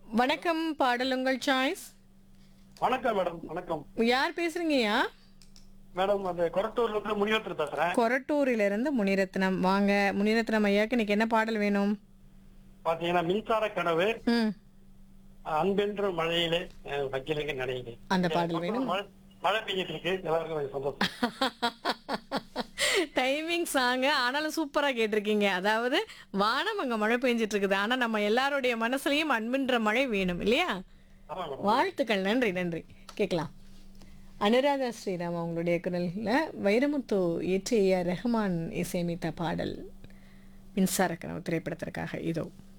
வணக்கம் பாடல் உங்கள் சாய்ஸ் வணக்கம் மேடம் வணக்கம் யார் பேசுறீங்கய்யா மேடம் அந்த கொரட்டூர்ல இருந்து முனிவத்தில் பேசுறேன் கொரட்டூரில இருந்து முனிரத்னம் வாங்க முனிரத்னம் ஐயாக்கு இன்னைக்கு என்ன பாடல் வேணும் பாத்தீங்கன்னா மின்சார கனவு ம் அன்பென்ற மழையிலே அஹ், வக்கிலுக்கு நடையிலே அந்த பாடல் வேணும் மழை மழை பெய்ஞ்சிட்டு இருக்கு எல்லாருக்கும் கொஞ்சம் சந்தோஷம் டைமிங் சாங்க ஆனாலும் சூப்பரா கேட்டிருக்கீங்க அதாவது வானம் அங்க மழை பெஞ்சிட்டு இருக்குது ஆனா நம்ம எல்லாருடைய மனசுலயும் அன்பின்ற மழை வேணும் இல்லையா ஆமா மேடம் வாழ்த்துக்கள் நன்றி நன்றி கேட்கலாம் அனுராதா ஸ்ரீராம் அவங்களுடைய குரலில் வைரமுத்து இயற்றிய ரஹ்மான் இசையமைத்த பாடல் மின்சார கனவு திரைப்படத்திற்காக இதோ